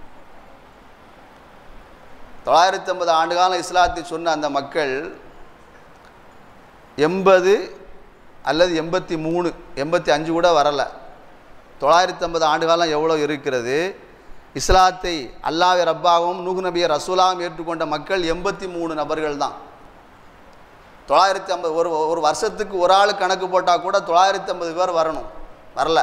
தொள்ளாயிரத்தி ஐம்பது ஆண்டு காலம் இஸ்லாத்தை சொன்ன அந்த மக்கள் எண்பது அல்லது எண்பத்தி மூணு எண்பத்தி அஞ்சு கூட வரலை தொள்ளாயிரத்தி ஐம்பது ஆண்டு காலம் எவ்வளோ இருக்கிறது இஸ்லாத்தை அல்லாஹ் ரப்பாகவும் நூகு நபியை ரசூலாகவும் ஏற்றுக்கொண்ட மக்கள் எண்பத்தி மூணு நபர்கள் தான் தொள்ளாயிரத்தி ஐம்பது ஒரு ஒரு வருஷத்துக்கு ஒரு ஆள் கணக்கு போட்டால் கூட தொள்ளாயிரத்தி ஐம்பது பேர் வரணும் வரல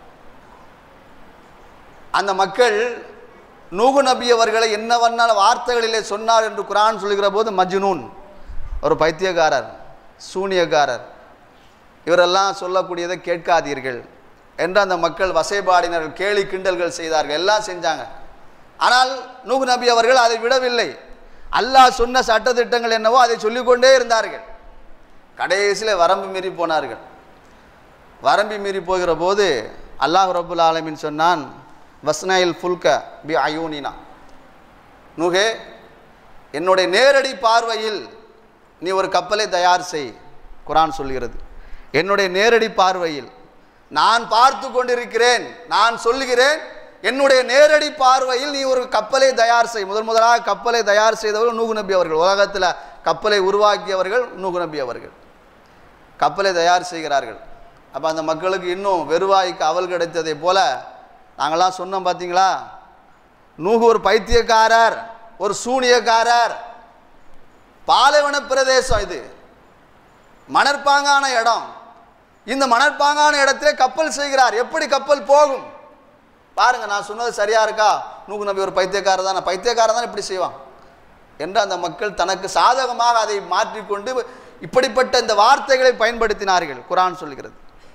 அந்த மக்கள் நூகு நபி அவர்களை என்ன வண்ண வார்த்தைகளிலே சொன்னார் என்று குரான் சொல்கிற போது மஜ்னூன் ஒரு பைத்தியக்காரர் சூனியக்காரர் இவரெல்லாம் சொல்லக்கூடியதை கேட்காதீர்கள் என்று அந்த மக்கள் வசைபாடினர்கள் கேலி கிண்டல்கள் செய்தார்கள் எல்லாம் செஞ்சாங்க ஆனால் நூகு நபி அவர்கள் அதை விடவில்லை அல்லாஹ் சொன்ன சட்டத்திட்டங்கள் என்னவோ அதை சொல்லிக்கொண்டே இருந்தார்கள் கடைசியில் வரம்பு மீறி போனார்கள் வரம்பி மீறி போகிற போது அல்லாஹ் ரபுல் ஆலமின் சொன்னான் வஸ்னைல் ஃபுல்க பி அயூனினா நுகே என்னுடைய நேரடி பார்வையில் நீ ஒரு கப்பலை தயார் செய் குரான் சொல்கிறது என்னுடைய நேரடி பார்வையில் நான் பார்த்து கொண்டிருக்கிறேன் நான் சொல்லுகிறேன் என்னுடைய நேரடி பார்வையில் நீ ஒரு கப்பலை தயார் செய் முதல் முதலாக கப்பலை தயார் செய்தவர்கள் நூகு நபி அவர்கள் உலகத்தில் கப்பலை உருவாக்கியவர்கள் நூகு நபி அவர்கள் கப்பலை தயார் செய்கிறார்கள் அப்போ அந்த மக்களுக்கு இன்னும் வெறுவாய்க்கு அவல் கிடைத்ததை போல நாங்களாம் சொன்னோம் பார்த்தீங்களா நூகு ஒரு பைத்தியக்காரர் ஒரு சூனியக்காரர் பாலைவன பிரதேசம் இது மணற்பாங்கான இடம் இந்த மணற்பாங்கான இடத்திலே கப்பல் செய்கிறார் எப்படி கப்பல் போகும் பாருங்க நான் சொன்னது சரியா இருக்கா நூகு நபி ஒரு பைத்தியக்காரர் தான் பைத்தியக்காரர் தான் இப்படி செய்வான் என்று அந்த மக்கள் தனக்கு சாதகமாக அதை மாற்றிக்கொண்டு இப்படிப்பட்ட இந்த வார்த்தைகளை பயன்படுத்தினார்கள் குரான் சொல்கிறது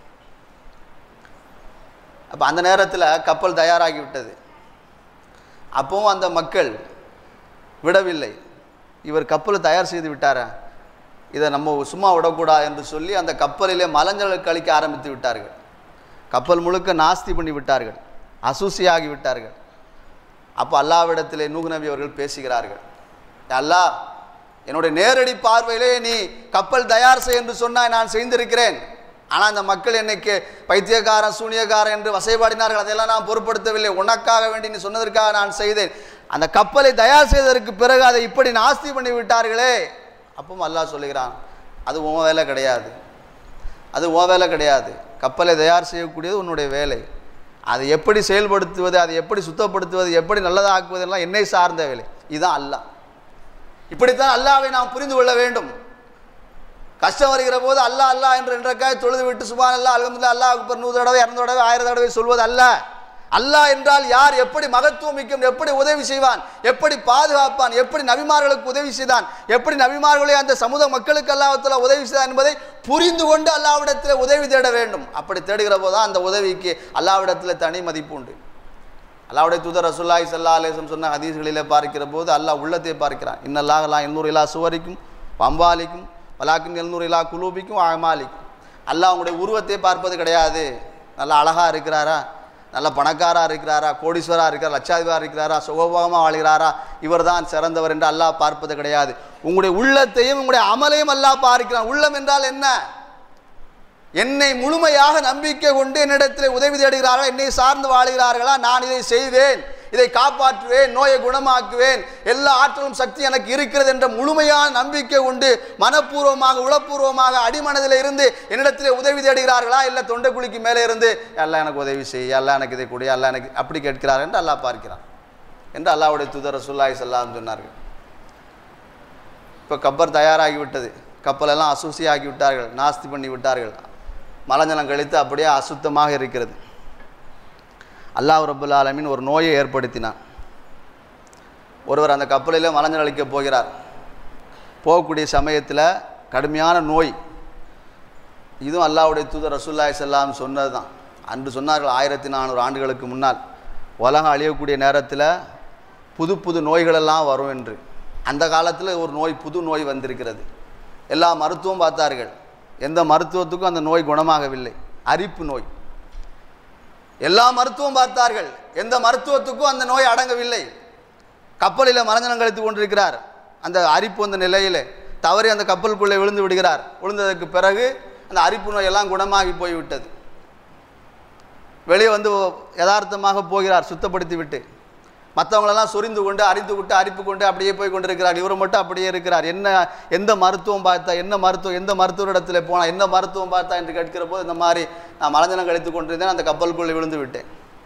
அப்போ அந்த நேரத்தில் கப்பல் தயாராகி விட்டது அப்பவும் அந்த மக்கள் விடவில்லை இவர் கப்பலை தயார் செய்து விட்டாரா இதை நம்ம சும்மா விடக்கூடாது என்று சொல்லி அந்த கப்பலிலே மலஞ்சல் கழிக்க ஆரம்பித்து விட்டார்கள் கப்பல் முழுக்க நாஸ்தி பண்ணி விட்டார்கள் அசூசியாகி விட்டார்கள் அப்போ அல்லாவிடத்திலே நூகு நபி அவர்கள் பேசுகிறார்கள் அல்லாஹ் என்னுடைய நேரடி பார்வையிலே நீ கப்பல் தயார் செய் என்று சொன்னாய் நான் செய்திருக்கிறேன் ஆனால் அந்த மக்கள் என்னைக்கு பைத்தியக்காரன் சூனியக்காரன் என்று வசைபாடினார்கள் அதையெல்லாம் நான் பொருட்படுத்தவில்லை உனக்காக வேண்டி நீ சொன்னதற்காக நான் செய்தேன் அந்த கப்பலை தயார் செய்ததற்கு பிறகு அதை இப்படி நாஸ்தி பண்ணி விட்டார்களே அப்பவும் அல்லாஹ் சொல்லுகிறான் அது உன் வேலை கிடையாது அது உன் வேலை கிடையாது கப்பலை தயார் செய்யக்கூடியது உன்னுடைய வேலை அதை எப்படி செயல்படுத்துவது அதை எப்படி சுத்தப்படுத்துவது எப்படி நல்லதாக்குவதெல்லாம் என்னை சார்ந்த வேலை இதுதான் அல்லாஹ் இப்படித்தான் அல்லாவை நாம் புரிந்து கொள்ள வேண்டும் கஷ்டம் வருகிற போது அல்லாஹ் அல்லாஹ் என்று ரெண்டக்காய் தொழுது விட்டு சுபான் அல்லா அலமதுல்லா அல்லாஹ் அக்பர் நூறு தடவை இரநூறு தடவை ஆயிரம் தடவை சொல்வது அல்ல அல்லாஹ் என்றால் யார் எப்படி மகத்துவம் மிக்கும் எப்படி உதவி செய்வான் எப்படி பாதுகாப்பான் எப்படி நபிமார்களுக்கு உதவி செய்தான் எப்படி நபிமார்களை அந்த சமூக மக்களுக்கு அல்லாஹத்தில் உதவி செய்தான் என்பதை புரிந்து கொண்டு அல்லாவிடத்தில் உதவி தேட வேண்டும் அப்படி தேடுகிற போது தான் அந்த உதவிக்கு அல்லாவிடத்தில் தனி மதிப்பு உண்டு அல்லாவுடைய தூதர் ரசுல்லாய் சல்லா அலேசம் சொன்ன ஹதீஸ்களிலே பார்க்கிற போது அல்லாஹ் உள்ளத்தை பார்க்கிறான் இன்னல்லாஹலாம் எண்ணூறு இலா சுவரிக்கும் பம்பாலிக்கும் வலாக்கின் எழுநூறு இலா குலூபிக்கும் அமாலிக்கும் அல்லாஹ் அவங்களுடைய உருவத்தை பார்ப்பது கிடையாது நல்லா அழகாக இருக்கிறாரா நல்ல பணக்காராக இருக்கிறாரா கோடீஸ்வராக இருக்கிறாரா லட்சாதிபதியாக இருக்கிறாரா சுகபோகமாக வாழ்கிறாரா இவர் தான் சிறந்தவர் என்று அல்லாஹ் பார்ப்பது கிடையாது உங்களுடைய உள்ளத்தையும் உங்களுடைய அமலையும் அல்லாஹ் பார்க்கிறான் உள்ளம் என்றால் என்ன என்னை முழுமையாக நம்பிக்கை கொண்டு என்னிடத்தில் உதவி தேடுகிறார்களா என்னை சார்ந்து வாழ்கிறார்களா நான் இதை செய்வேன் இதை காப்பாற்றுவேன் நோயை குணமாக்குவேன் எல்லா ஆற்றலும் சக்தி எனக்கு இருக்கிறது என்ற முழுமையான நம்பிக்கை உண்டு மனப்பூர்வமாக உளப்பூர்வமாக அடிமனதில் இருந்து என்னிடத்தில் உதவி தேடுகிறார்களா இல்லை தொண்டைக்குழிக்கு மேலே இருந்து எல்லாம் எனக்கு உதவி செய் எல்லாம் எனக்கு இதை கொடு எல்லாம் எனக்கு அப்படி கேட்கிறார் என்று அல்லாஹ் பார்க்கிறான் என்று அல்லாஹ்வுடைய தூதர் ரசூல்லாய் சொல்லாம் சொன்னார்கள் இப்போ கப்பர் தயாராகிவிட்டது கப்பலெல்லாம் அசூசி ஆக்கி விட்டார்கள் நாஸ்தி பண்ணி விட்டார்கள் மலஞ்சலம் கழித்து அப்படியே அசுத்தமாக இருக்கிறது அல்லாஹ் ரபுல் ஆலமீன் ஒரு நோயை ஏற்படுத்தினான் ஒருவர் அந்த கப்பலிலே மலஞ்சல் அளிக்க போகிறார் போகக்கூடிய சமயத்தில் கடுமையான நோய் இதுவும் அல்லாஹ்வுடைய தூதர் ரசூல்லாய் செல்லாம் சொன்னது தான் அன்று சொன்னார்கள் ஆயிரத்தி நானூறு ஆண்டுகளுக்கு முன்னால் உலகம் அழியக்கூடிய நேரத்தில் புது புது நோய்களெல்லாம் வரும் என்று அந்த காலத்தில் ஒரு நோய் புது நோய் வந்திருக்கிறது எல்லா மருத்துவம் பார்த்தார்கள் எந்த மருத்துவத்துக்கும் அந்த நோய் குணமாகவில்லை அரிப்பு நோய் எல்லா மருத்துவம் பார்த்தார்கள் எந்த மருத்துவத்துக்கும் அந்த நோய் அடங்கவில்லை கப்பலில் மரஞ்சனம் கழித்து கொண்டிருக்கிறார் அந்த அரிப்பு அந்த நிலையிலே தவறி அந்த கப்பலுக்குள்ளே விழுந்து விடுகிறார் விழுந்ததற்கு பிறகு அந்த அரிப்பு நோய் எல்லாம் குணமாகி போய்விட்டது வெளியே வந்து யதார்த்தமாக போகிறார் சுத்தப்படுத்தி விட்டு மற்றவங்களெல்லாம் சொரிந்து கொண்டு அரித்து விட்டு அரிப்பு கொண்டு அப்படியே போய் கொண்டிருக்கிறார் இவர் மட்டும் அப்படியே இருக்கிறார் என்ன எந்த மருத்துவம் பார்த்தா என்ன மருத்துவம் எந்த மருத்துவரிடத்தில் போனால் என்ன மருத்துவம் பார்த்தா என்று கேட்கிற போது இந்த மாதிரி நான் மலஞ்சனம் கழித்து கொண்டிருந்தேன் அந்த கப்பலுக்குள்ளே விழுந்து விட்டேன்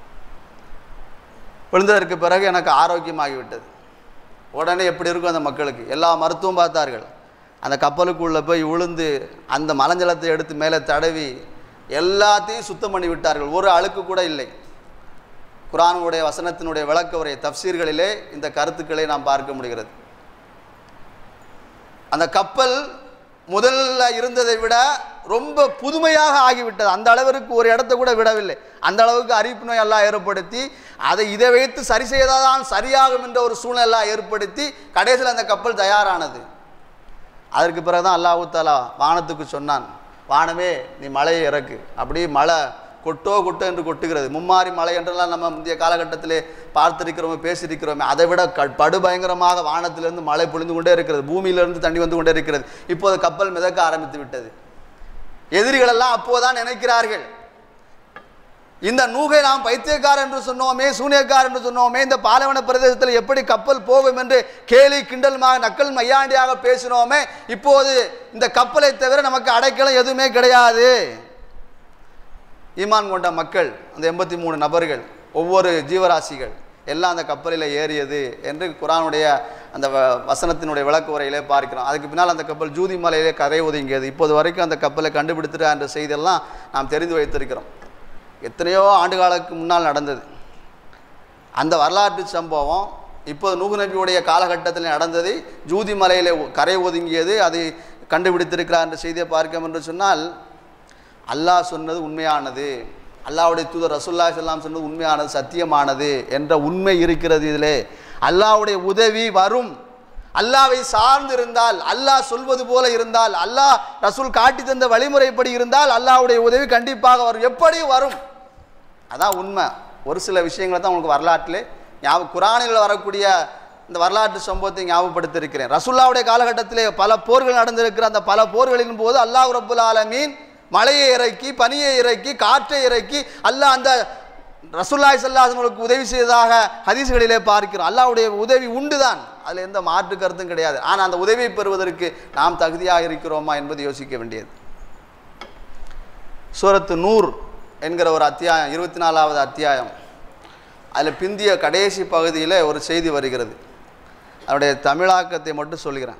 விழுந்ததற்கு பிறகு எனக்கு ஆரோக்கியமாகிவிட்டது உடனே எப்படி இருக்கும் அந்த மக்களுக்கு எல்லா மருத்துவம் பார்த்தார்கள் அந்த கப்பலுக்குள்ளே போய் விழுந்து அந்த மலஞ்சலத்தை எடுத்து மேலே தடவி எல்லாத்தையும் சுத்தம் பண்ணி விட்டார்கள் ஒரு அழுக்கு கூட இல்லை குரானுடைய வசனத்தினுடைய விளக்க உரை தப்சீர்களிலே இந்த கருத்துக்களை நாம் பார்க்க முடிகிறது அந்த கப்பல் முதல்ல இருந்ததை விட ரொம்ப புதுமையாக ஆகிவிட்டது அந்த அளவிற்கு ஒரு இடத்த கூட விடவில்லை அந்த அளவுக்கு அரிப்பு நோய் எல்லாம் ஏற்படுத்தி அதை இதை வைத்து சரி செய்தாதான் சரியாகும் என்ற ஒரு சூழ்நிலை ஏற்படுத்தி கடைசியில் அந்த கப்பல் தயாரானது அதற்கு பிறகுதான் அல்லாஹு தாலா வானத்துக்கு சொன்னான் வானமே நீ மழையை இறக்கு அப்படியே மழை கொட்டோ கொட்டோ என்று கொட்டுகிறது மும்மாரி மலை என்றெல்லாம் நம்ம முந்தைய காலகட்டத்திலே பார்த்திருக்கிறோமே பேசியிருக்கிறோமே அதை விட க படுபயங்கரமாக வானத்திலிருந்து மழை பொழிந்து கொண்டே இருக்கிறது பூமியிலிருந்து தண்ணி வந்து கொண்டே இருக்கிறது இப்போது கப்பல் மிதக்க ஆரம்பித்து விட்டது எதிரிகளெல்லாம் அப்போதான் நினைக்கிறார்கள் இந்த நூகை நாம் பைத்தியக்கார் என்று சொன்னோமே சூனியக்கார் என்று சொன்னோமே இந்த பாலைவன பிரதேசத்தில் எப்படி கப்பல் போகும் என்று கேலி கிண்டலுமாக நக்கல் மையாண்டியாக பேசினோமே இப்போது இந்த கப்பலை தவிர நமக்கு அடைக்கலம் எதுவுமே கிடையாது ஈமான் கொண்ட மக்கள் அந்த எண்பத்தி மூணு நபர்கள் ஒவ்வொரு ஜீவராசிகள் எல்லாம் அந்த கப்பலில் ஏறியது என்று குரானுடைய அந்த வ- வசனத்தினுடைய விளக்கு உரையிலே பார்க்கிறோம் அதுக்கு பின்னால் அந்த கப்பல் ஜூதி மலையிலே கரை ஒதுங்கியது இப்போது வரைக்கும் அந்த கப்பலை கண்டுபிடித்துட்டு என்ற செய்தியெல்லாம் நாம் தெரிந்து வைத்திருக்கிறோம் எத்தனையோ ஆண்டுகாலுக்கு முன்னால் நடந்தது அந்த வரலாற்று சம்பவம் இப்போது நூகு நபியுடைய காலகட்டத்தில் நடந்தது ஜூதி மலையிலே ஒ- கரை ஒதுங்கியது அதை கண்டுபிடித்திருக்கிறார் என்ற செய்தியை பார்க்கும் என்று சொன்னால் அல்லாஹ் சொன்னது உண்மையானது அல்லாஹ்வுடைய தூதர் ரசூல்லா ஸல்லல்லாஹு சொன்னது உண்மையானது சத்தியமானது என்ற உண்மை இருக்கிறது இதிலே அல்லாஹ்வுடைய உதவி வரும் அல்லாவை சார்ந்து இருந்தால் அல்லாஹ் சொல்வது போல இருந்தால் அல்லாஹ் ரசூல் காட்டி தந்த வழிமுறைப்படி இருந்தால் அல்லாஹ்வுடைய உதவி கண்டிப்பாக வரும் எப்படி வரும் அதான் உண்மை ஒரு சில விஷயங்களை தான் உங்களுக்கு வரலாற்றிலே ஞாபகம் குரானில் வரக்கூடிய இந்த வரலாற்று சம்பவத்தை ஞாபகப்படுத்தியிருக்கிறேன் ரசுல்லாவுடைய காலகட்டத்திலே பல போர்கள் நடந்திருக்கிற அந்த பல போர்களின் போது அல்லாஹ் ரப்புல் ஆலமீன் மலையை இறக்கி பனியை இறக்கி காற்றை இறக்கி அல்லாஹ் அந்த ரசூல்லாய் சல்லாஹங்களுக்கு உதவி செய்ததாக ஹதீஸ்களிலே பார்க்கிறோம் அல்லாஹ்வுடைய உதவி உண்டு தான் அதில் எந்த மாற்று கருத்தும் கிடையாது ஆனால் அந்த உதவியை பெறுவதற்கு நாம் தகுதியாக இருக்கிறோமா என்பது யோசிக்க வேண்டியது சூரத்து நூர் என்கிற ஒரு அத்தியாயம் இருபத்தி நாலாவது அத்தியாயம் அதில் பிந்திய கடைசி பகுதியில் ஒரு செய்தி வருகிறது அதனுடைய தமிழாக்கத்தை மட்டும் சொல்கிறேன்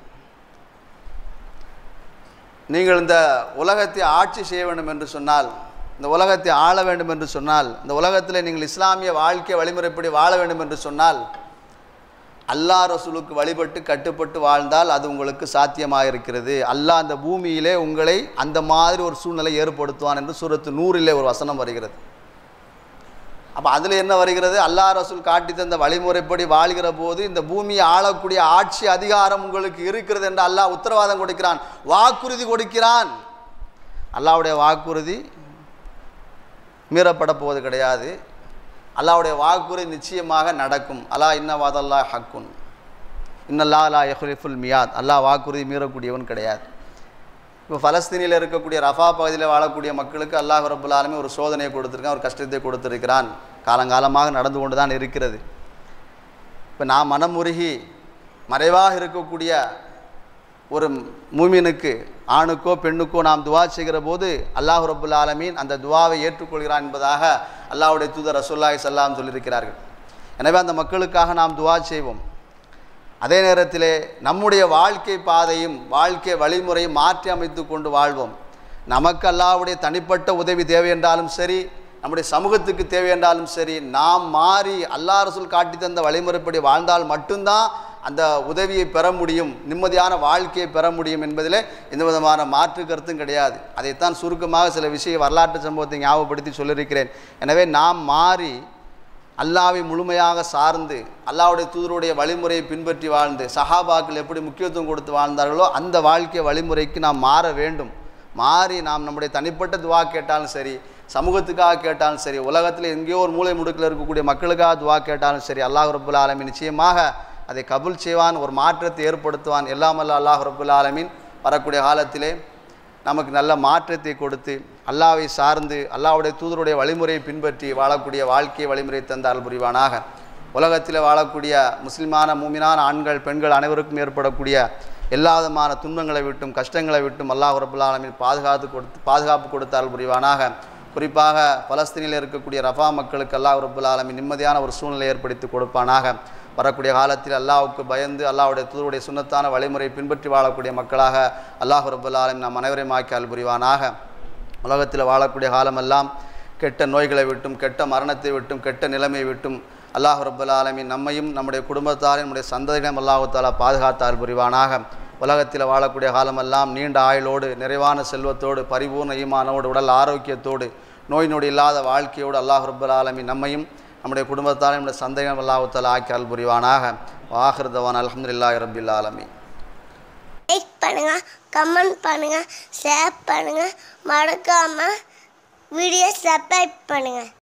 நீங்கள் இந்த உலகத்தை ஆட்சி செய்ய வேண்டும் என்று சொன்னால் இந்த உலகத்தை ஆள வேண்டும் என்று சொன்னால் இந்த உலகத்தில் நீங்கள் இஸ்லாமிய வாழ்க்கை வழிமுறைப்படி வாழ வேண்டும் என்று சொன்னால் அல்லாஹ் ரசூலுக்கு வழிபட்டு கட்டுப்பட்டு வாழ்ந்தால் அது உங்களுக்கு சாத்தியமாக இருக்கிறது அல்லாஹ் அந்த பூமியிலே உங்களை அந்த மாதிரி ஒரு சூழ்நிலை ஏற்படுத்துவான் என்று சூரத்து நூறிலே ஒரு வசனம் வருகிறது அப்போ அதில் என்ன வருகிறது அல்லாஹ் ரசூல் காட்டி தந்த வழிமுறைப்படி வாழ்கிற போது இந்த பூமியை ஆளக்கூடிய ஆட்சி அதிகாரம் உங்களுக்கு இருக்கிறது என்று அல்லாஹ் உத்தரவாதம் கொடுக்கிறான் வாக்குறுதி கொடுக்கிறான் அல்லாஹ்வுடைய வாக்குறுதி மீறப்பட போவது கிடையாது அல்லாஹ்வுடைய வாக்குறுதி நிச்சயமாக நடக்கும் அலா இன்னவாதல்லா ஹக்குன் இன்னல்லா லா யஹ்லிஃபுல் மியாத் அல்லாஹ் வாக்குறுதி மீறக்கூடியவன் கிடையாது இப்போ பலஸ்தீனில் இருக்கக்கூடிய ரஃபா பகுதியில் வாழக்கூடிய மக்களுக்கு அல்லாஹ் ரபுல் ஆலமீன் ஒரு சோதனையை கொடுத்துருக்கான் ஒரு கஷ்டத்தை கொடுத்துருக்கிறான் காலங்காலமாக நடந்து கொண்டு தான் இருக்கிறது இப்போ நான் மனமுருகி மறைவாக இருக்கக்கூடிய ஒரு மூமினுக்கு ஆணுக்கோ பெண்ணுக்கோ நாம் துவா செய்கிற போது அல்லாஹ் ரபுல் ஆலமீன் அந்த துவாவை ஏற்றுக்கொள்கிறான் என்பதாக அல்லாஹ்வுடைய தூதர் ரசூல்லாய் சல்லாம் சொல்லியிருக்கிறார்கள் எனவே அந்த மக்களுக்காக நாம் துவா செய்வோம் அதே நேரத்திலே நம்முடைய வாழ்க்கை பாதையும் வாழ்க்கை வழிமுறையும் மாற்றி அமைத்து கொண்டு வாழ்வோம் நமக்கு அல்லாஹ்வுடைய தனிப்பட்ட உதவி தேவை என்றாலும் சரி நம்முடைய சமூகத்துக்கு தேவை என்றாலும் சரி நாம் மாறி அல்லாஹ் ரசூல் காட்டி தந்த வழிமுறைப்படி வாழ்ந்தால் மட்டும்தான் அந்த உதவியை பெற முடியும் நிம்மதியான வாழ்க்கையை பெற முடியும் என்பதில் எந்த விதமான மாற்று கருத்தும் கிடையாது அதைத்தான் சுருக்கமாக சில விஷய வரலாற்று சம்பவத்தை ஞாபகப்படுத்தி சொல்லியிருக்கிறேன் எனவே நாம் மாறி அல்லாவை முழுமையாக சார்ந்து அல்லாவுடைய தூதருடைய வழிமுறையை பின்பற்றி வாழ்ந்து சஹாபாக்கள் எப்படி முக்கியத்துவம் கொடுத்து வாழ்ந்தார்களோ அந்த வாழ்க்கை வழிமுறைக்கு நாம் மாற வேண்டும் மாறி நாம் நம்முடைய தனிப்பட்ட துவா கேட்டாலும் சரி சமூகத்துக்காக கேட்டாலும் சரி உலகத்தில் எங்கேயோ ஒரு மூலை முடுக்கில் இருக்கக்கூடிய மக்களுக்காக துவா கேட்டாலும் சரி அல்லாஹ் ரபுல் ஆலமீன் நிச்சயமாக அதை கபுல் செய்வான் ஒரு மாற்றத்தை ஏற்படுத்துவான் எல்லாமல்ல அல்லாஹ் ரபுல் ஆலமீன் வரக்கூடிய காலத்திலே நமக்கு நல்ல மாற்றத்தை கொடுத்து அல்லாவை சார்ந்து அல்லாவுடைய தூதருடைய வழிமுறையை பின்பற்றி வாழக்கூடிய வாழ்க்கை வழிமுறை தந்த அருள் புரிவானாக உலகத்தில் வாழக்கூடிய முஸ்லிமான மூமினான ஆண்கள் பெண்கள் அனைவருக்கும் ஏற்படக்கூடிய எல்லா விதமான துன்பங்களை விட்டும் கஷ்டங்களை விட்டும் அல்லாஹ் ரபுல் ஆலமீன் பாதுகாத்து கொடுத்து பாதுகாப்பு கொடுத்த அருள் புரிவானாக குறிப்பாக பலஸ்தீனில் இருக்கக்கூடிய ரஃபா மக்களுக்கு அல்லாஹ் ரபுல் ஆலமீன் நிம்மதியான ஒரு சூழ்நிலை ஏற்படுத்தி கொடுப்பானாக வரக்கூடிய காலத்தில் அல்லாஹ்வுக்கு பயந்து அல்லாஹ்வுடைய தூதருடைய சுன்னத்தான வழிமுறை பின்பற்றி வாழக்கூடிய மக்களாக அல்லாஹ் ரபுல் ஆலமீன் நம் அனைவரையும் ஆக்கி அருள் புரிவானாக உலகத்தில் வாழக்கூடிய காலமெல்லாம் கெட்ட நோய்களை விட்டும் கெட்ட மரணத்தை விட்டும் கெட்ட நிலைமையை விட்டும் அல்லாஹ் ரப்பல் ஆலமீன் நம்மையும் நம்முடைய குடும்பத்தாரையும் நம்முடைய சந்ததியிடம் அல்லாஹு தாலா பாதுகாத்தால் புரிவானாக உலகத்தில் வாழக்கூடிய காலமெல்லாம் நீண்ட ஆயுளோடு நிறைவான செல்வத்தோடு பரிபூர்ண ஈமானோடு உடல் ஆரோக்கியத்தோடு நோய் நொடி இல்லாத வாழ்க்கையோடு அல்லாஹ் ரப்பல் ஆலமீன் நம்மையும் நம்முடைய குடும்பத்தாரையும் நம்முடைய சந்ததியிடம் அல்லாஹு தாலா ஆக்கி அருள் புரிவானாக வாஹிருதவான் அல்ஹம்துலில்லாஹி ரப்பில் ஆலமீன் லைக் பண்ணுங்க கமெண்ட் பண்ணுங்க ஷேர் பண்ணுங்க மறக்காம வீடியோ சப்ஸ்கிரைப் பண்ணுங்கள்